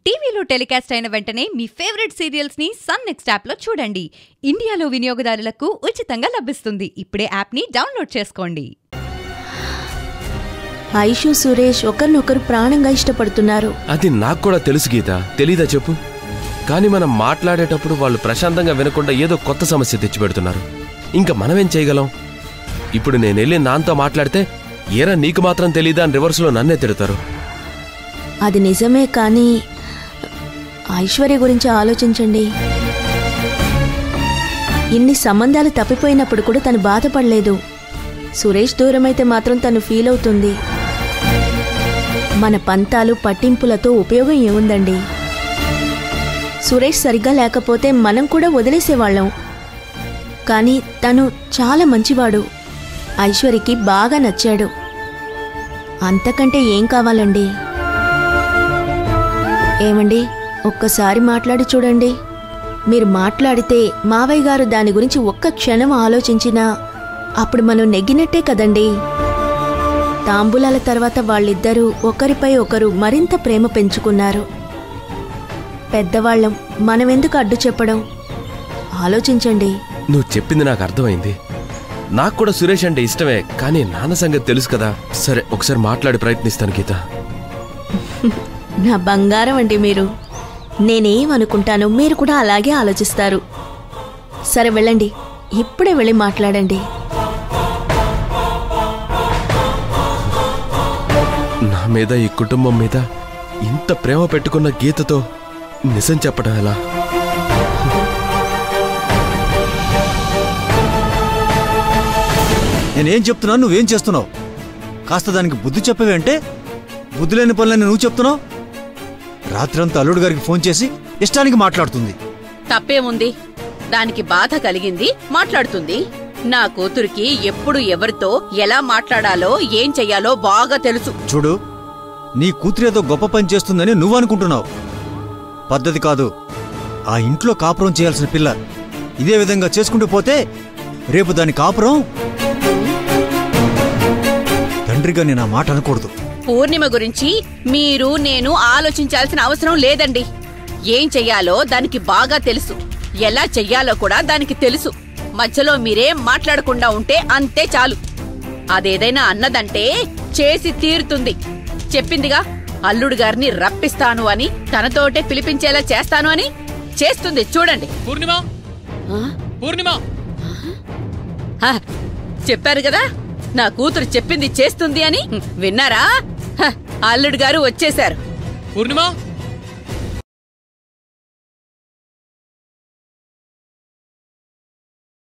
టీవీలో టెలికాస్ట్ అయిన వెంటనే మీ ఫేవరెట్ సీరియల్స్ ని సన్ నెక్స్ట్ యాప్ లో చూడండి ఇండియాలో వినియోగదారులకు ఉచితంగా లభిస్తుంది ఇప్పుడే యాప్ ని డౌన్లోడ్ చేసుకోండి ఐషు సురేష్ ఒకరినొకరు ప్రాణంగా ఇష్టపడుతున్నారు అది నాకు కూడా తెలుసు గీత తెలీదా చెప్పు కానీ మనం మాట్లాడేటప్పుడు వాళ్ళు ప్రశాంతంగా వినకుండా ఏదో కొత్త సమస్య తెచ్చిపెడుతున్నారు ఇంకా మనమేం చేయగలం ఇప్పుడు నేను వెళ్ళి నాన్నతో మాట్లాడితే ఏరా నీకు మాత్రం తెలీదా అని రివర్స్లో నన్నే తిడతారు అది నిజమే కానీ ఐశ్వర్య గురించి ఆలోచించండి ఇన్ని సంబంధాలు తప్పిపోయినప్పుడు కూడా తను బాధపడలేదు సురేష్ దూరమైతే మాత్రం తను ఫీల్ అవుతుంది మన పంతాలు పట్టింపులతో ఉపయోగం ఏముందండి సురేష్ సరిగ్గా లేకపోతే మనం కూడా వదిలేసేవాళ్ళం కానీ తను చాలా మంచివాడు ఐశ్వర్యకి బాగా నచ్చాడు అంతకంటే ఏం కావాలండి ఏమండి ఒక్కసారి మాట్లాడి చూడండి మీరు మాట్లాడితే మావయ్య గారు దాని గురించి ఒక్క క్షణం ఆలోచించినా అప్పుడు మనం నెగ్గినట్టే కదండి తాంబూలాల తర్వాత వాళ్ళిద్దరూ ఒకరిపై ఒకరు మరింత ప్రేమ పెంచుకున్నారు పెద్దవాళ్ళం మనమెందుకు అడ్డు చెప్పడం ఆలోచించండి నువ్వు చెప్పింది నాకు అర్థమైంది నాకు కూడా సురేష్ అంటే ఇష్టమే కానీ నాన్న సంగతి తెలుసు కదా సరే ఒకసారి మాట్లాడి ప్రయత్నిస్తాను గీత నా బంగారం అండి మీరు నేనేం అనుకుంటానో మీరు కూడా అలాగే ఆలోచిస్తారు సరే వెళ్ళండి ఇప్పుడే వెళ్ళి మాట్లాడండి నా మీద ఈ కుటుంబం మీద ఇంత ప్రేమ పెట్టుకున్న గీతతో నిజం చెప్పడం ఎలా నేనేం చెప్తున్నాను నువ్వేం చేస్తున్నావు కాస్త దానికి బుద్ధి చెప్పేవంటే బుద్ధి లేని పనులని నువ్వు చెప్తున్నావు రాత్రంతా అల్లుడు గారికి ఫోన్ చేసి ఇష్టానికి మాట్లాడుతుంది తప్పేముంది దానికి బాధ కలిగింది మాట్లాడుతుంది నా కూతురికి ఎప్పుడు ఎవరితో ఎలా మాట్లాడాలో ఏం చెయ్యాలో బాగా తెలుసు చూడు నీ కూతురేదో గొప్ప పని చేస్తుందని నువ్వు అనుకుంటున్నావు పద్ధతి కాదు ఆ ఇంట్లో కాపురం చేయాల్సిన పిల్ల ఇదే విధంగా చేసుకుంటూ పోతే రేపు దాని కాపురం తండ్రిగా నేను ఆ మాట అనకూడదు పూర్ణిమ గురించి మీరు నేను ఆలోచించాల్సిన అవసరం లేదండి ఏం చెయ్యాలో దానికి బాగా తెలుసు ఎలా చెయ్యాలో కూడా దానికి తెలుసు మధ్యలో మీరేం మాట్లాడకుండా ఉంటే అంతే చాలు అదేదైనా అన్నదంటే చేసి తీరుతుంది చెప్పిందిగా అల్లుడు గారిని రప్పిస్తాను అని తనతోటే పిలిపించేలా చేస్తాను అని చేస్తుంది చూడండి పూర్ణిమ ఆ? పూర్ణిమ హ, చెప్పారు కదా నా కూతురు చెప్పింది చేస్తుంది అని విన్నారా హ, అల్లుడు గారు వచ్చేశారు పూర్ణిమ